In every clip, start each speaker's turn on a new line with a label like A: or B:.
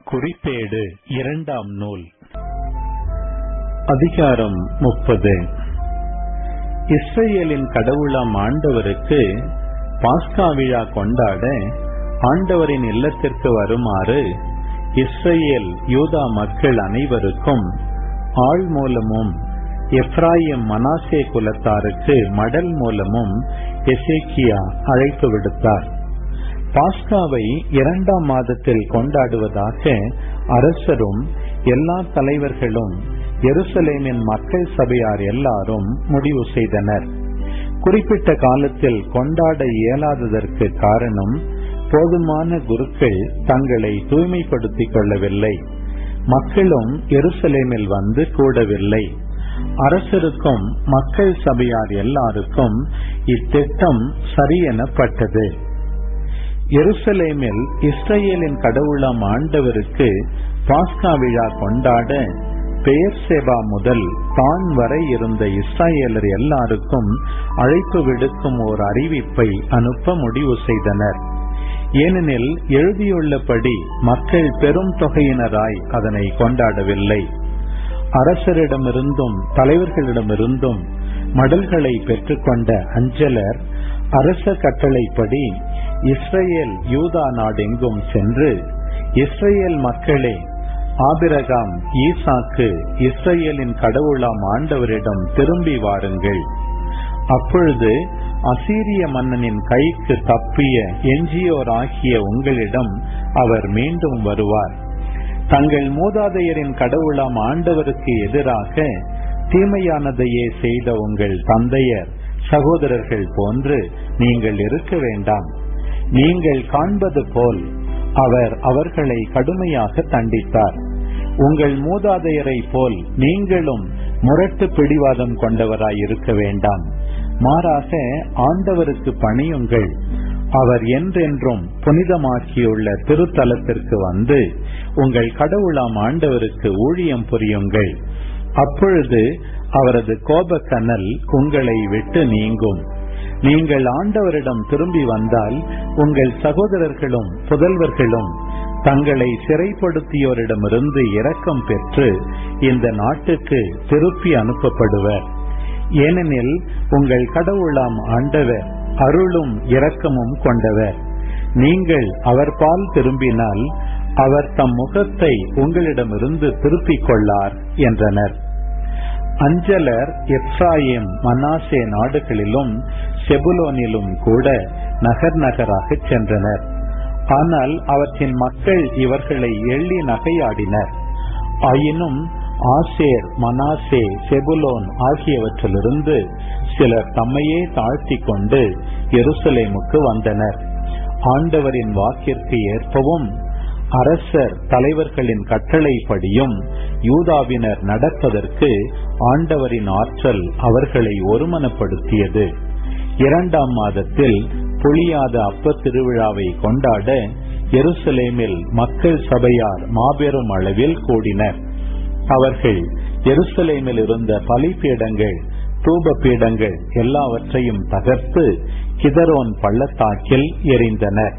A: குறிப்பேடு இரண்டாம் நூல் அதிகாரம் முப்பது இஸ்ரேலின் கடவுளாம் ஆண்டவருக்கு பாஸ்கா விழா கொண்டாட ஆண்டவரின் இல்லத்திற்கு வருமாறு இஸ்ரேல் யூதா மக்கள் அனைவருக்கும் ஆள் மூலமும் எப்ராயிம் மனாசே குலத்தாருக்கு மடல் மூலமும் எசேக்கியா அழைப்பு விடுத்தார் பாஸ்காவை இரண்டாம் மாதத்தில் கொண்டாடுவதாக அரசரும் எல்லா தலைவர்களும் எருசலேமின் மக்கள் சபையார் எல்லாரும் முடிவு செய்தனர் குறிப்பிட்ட காலத்தில் கொண்டாட இயலாததற்கு காரணம் போதுமான குருக்கள் தங்களை தூய்மைப்படுத்திக் கொள்ளவில்லை மக்களும் எருசலேமில் வந்து கூடவில்லை அரசருக்கும் மக்கள் சபையார் எல்லாருக்கும் இத்திட்டம் சரியெனப்பட்டது எருசலேமில் இஸ்ரேலின் கடவுளாம் ஆண்டவருக்கு பாஸ்கா விழா கொண்டாட பெயர் சேபா முதல் தான் வரை இருந்த இஸ்ராயலர் எல்லாருக்கும் அழைப்பு விடுக்கும் ஓர் அறிவிப்பை அனுப்ப முடிவு செய்தனர் ஏனெனில் எழுதியுள்ளபடி மக்கள் பெரும் தொகையினராய் அதனை கொண்டாடவில்லை அரசரிடமிருந்தும் தலைவர்களிடமிருந்தும் மடல்களை பெற்றுக்கொண்ட அஞ்சலர் அரச கட்டளைப்படி இஸ்ரேல் யூதா நாடெங்கும் சென்று இஸ்ரேல் மக்களே ஆபிரகாம் ஈசாக்கு இஸ்ரேலின் கடவுளாம் ஆண்டவரிடம் திரும்பி வாருங்கள் அப்பொழுது அசீரிய மன்னனின் கைக்கு தப்பிய எஞ்சியோர் ஆகிய உங்களிடம் அவர் மீண்டும் வருவார் தங்கள் மூதாதையரின் கடவுளாம் ஆண்டவருக்கு எதிராக தீமையானதையே செய்த உங்கள் தந்தையர் சகோதரர்கள் போன்று நீங்கள் இருக்க வேண்டாம் நீங்கள் காண்பது போல் அவர் அவர்களை கடுமையாக தண்டித்தார் உங்கள் மூதாதையரை போல் நீங்களும் முரட்டு பிடிவாதம் கொண்டவராய் இருக்க வேண்டாம் மாறாக ஆண்டவருக்கு பணியுங்கள் அவர் என்றென்றும் புனிதமாக்கியுள்ள திருத்தலத்திற்கு வந்து உங்கள் கடவுளாம் ஆண்டவருக்கு ஊழியம் புரியுங்கள் அப்பொழுது அவரது கோபக்கனல் உங்களை விட்டு நீங்கும் நீங்கள் ஆண்டவரிடம் திரும்பி வந்தால் உங்கள் சகோதரர்களும் புதல்வர்களும் தங்களை சிறைப்படுத்தியோரிடமிருந்து இரக்கம் பெற்று இந்த நாட்டுக்கு திருப்பி அனுப்பப்படுவர் ஏனெனில் உங்கள் கடவுளாம் ஆண்டவர் அருளும் இரக்கமும் கொண்டவர் நீங்கள் அவர் பால் திரும்பினால் அவர் தம் முகத்தை உங்களிடமிருந்து திருப்பிக் கொள்ளார் என்றனர் அஞ்சலர் எப்ராயிம் மனாசே நாடுகளிலும் செபுலோனிலும் கூட நகர் நகராக சென்றனர் ஆனால் அவற்றின் மக்கள் இவர்களை எள்ளி நகையாடினர் ஆயினும் ஆசேர் மனாசே செபுலோன் ஆகியவற்றிலிருந்து சிலர் தம்மையே தாழ்த்தி கொண்டு எருசலேமுக்கு வந்தனர் ஆண்டவரின் வாக்கிற்கு ஏற்பவும் அரசர் தலைவர்களின் கட்டளைப்படியும் யூதாவினர் நடப்பதற்கு ஆண்டவரின் ஆற்றல் அவர்களை ஒருமனப்படுத்தியது இரண்டாம் மாதத்தில் புளியாத அப்ப திருவிழாவை கொண்டாட எருசலேமில் மக்கள் சபையார் மாபெரும் அளவில் கூடினர் அவர்கள் எருசலேமில் இருந்த பலிபீடங்கள் தூப பீடங்கள் எல்லாவற்றையும் தகர்த்து கிதரோன் பள்ளத்தாக்கில் எரிந்தனர்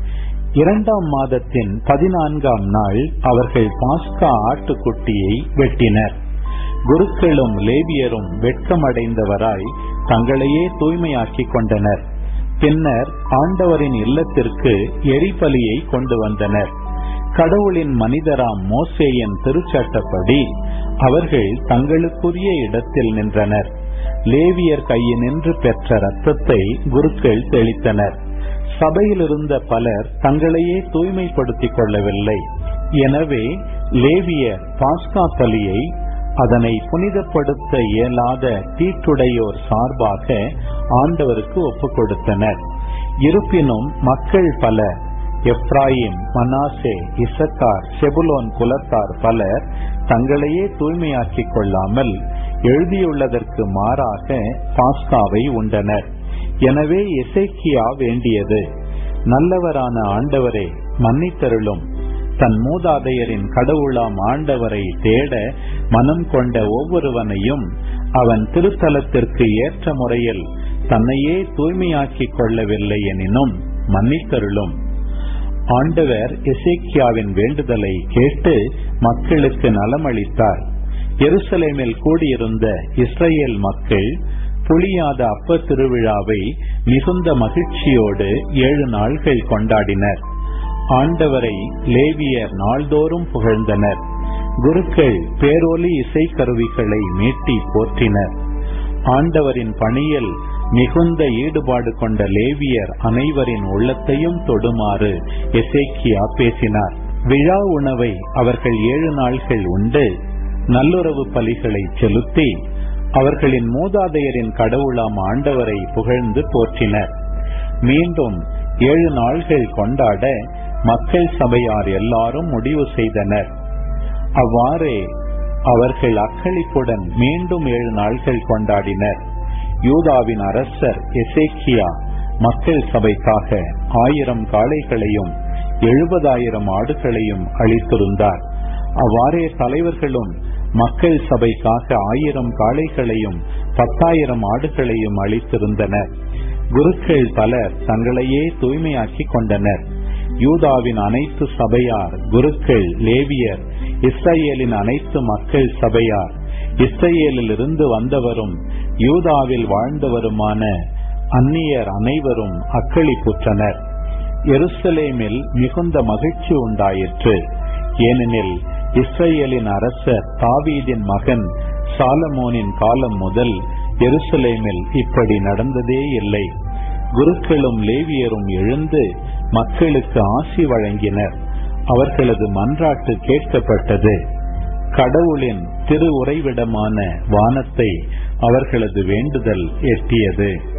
A: இரண்டாம் மாதத்தின் பதினான்காம் நாள் அவர்கள் பாஸ்கா ஆட்டுக்குட்டியை வெட்டினர் குருக்களும் லேபியரும் வெட்கமடைந்தவராய் தங்களையே தூய்மையாக்கிக் கொண்டனர் பின்னர் ஆண்டவரின் இல்லத்திற்கு எரிபலியை கொண்டு வந்தனர் கடவுளின் மனிதராம் மோசேயின் திருச்சட்டப்படி அவர்கள் தங்களுக்குரிய இடத்தில் நின்றனர் லேவியர் கையினின்று பெற்ற ரத்தத்தை குருக்கள் தெளித்தனர் சபையில் இருந்த பலர் தங்களையே தூய்மைப்படுத்திக் கொள்ளவில்லை எனவே லேவியர் பாஸ்கா பலியை அதனை புனிதப்படுத்த இயலாத தீட்டுடையோர் சார்பாக ஆண்டவருக்கு ஒப்புக் கொடுத்தனர் இருப்பினும் மக்கள் பல எப்ராயிம் மனாசே இசக்கார் செபுலோன் குலத்தார் பலர் தங்களையே தூய்மையாக்கிக் கொள்ளாமல் எழுதியுள்ளதற்கு மாறாக பாஸ்காவை உண்டனர் எனவே எசேக்கியா வேண்டியது நல்லவரான ஆண்டவரே மன்னித்தருளும் தன் மூதாதையரின் கடவுளாம் ஆண்டவரை தேட மனம் கொண்ட ஒவ்வொருவனையும் அவன் திருத்தலத்திற்கு ஏற்ற முறையில் தன்னையே தூய்மையாக்கிக் கொள்ளவில்லை எனினும் மன்னித்தருளும் ஆண்டவர் எசேக்கியாவின் வேண்டுதலை கேட்டு மக்களுக்கு நலமளித்தார் எருசலேமில் கூடியிருந்த இஸ்ரேல் மக்கள் புளியாத அப்ப திருவிழாவை மிகுந்த மகிழ்ச்சியோடு ஏழு நாள்கள் கொண்டாடினர் ஆண்டவரை லேவியர் நாள்தோறும் புகழ்ந்தனர் குருக்கள் பேரொலி இசைக்கருவிகளை மீட்டி போற்றினர் ஆண்டவரின் பணியில் மிகுந்த ஈடுபாடு கொண்ட லேவியர் அனைவரின் உள்ளத்தையும் தொடுமாறு எசேக்கியா பேசினார் விழா உணவை அவர்கள் ஏழு நாள்கள் உண்டு நல்லுறவு பலிகளை செலுத்தி அவர்களின் மூதாதையரின் கடவுளாம் ஆண்டவரை புகழ்ந்து போற்றினர் மீண்டும் ஏழு நாள்கள் கொண்டாட மக்கள் சபையார் எல்லாரும் முடிவு செய்தனர் அவ்வாறே அவர்கள் அக்களிப்புடன் மீண்டும் ஏழு நாள்கள் கொண்டாடினர் யூதாவின் அரசர் எசேக்கியா மக்கள் சபைக்காக ஆயிரம் காளைகளையும் எழுபதாயிரம் ஆடுகளையும் அளித்திருந்தார் அவ்வாறே தலைவர்களும் மக்கள் சபைக்காக ஆயிரம் காளைகளையும் பத்தாயிரம் ஆடுகளையும் அளித்திருந்தனர் குருக்கள் பலர் தங்களையே தூய்மையாக்கிக் கொண்டனர் யூதாவின் அனைத்து சபையார் குருக்கள் லேவியர் இஸ்ரேலின் அனைத்து மக்கள் சபையார் இஸ்ரேலில் இருந்து வந்தவரும் யூதாவில் வாழ்ந்தவருமான அந்நியர் அனைவரும் அக்களிப்புற்றனர் எருசலேமில் மிகுந்த மகிழ்ச்சி உண்டாயிற்று ஏனெனில் இஸ்ரேலின் அரசர் தாவீதின் மகன் சாலமோனின் காலம் முதல் எருசலேமில் இப்படி நடந்ததே இல்லை குருக்களும் லேவியரும் எழுந்து மக்களுக்கு ஆசி வழங்கினர் அவர்களது மன்றாட்டு கேட்கப்பட்டது கடவுளின் திரு உறைவிடமான வானத்தை அவர்களது வேண்டுதல் எட்டியது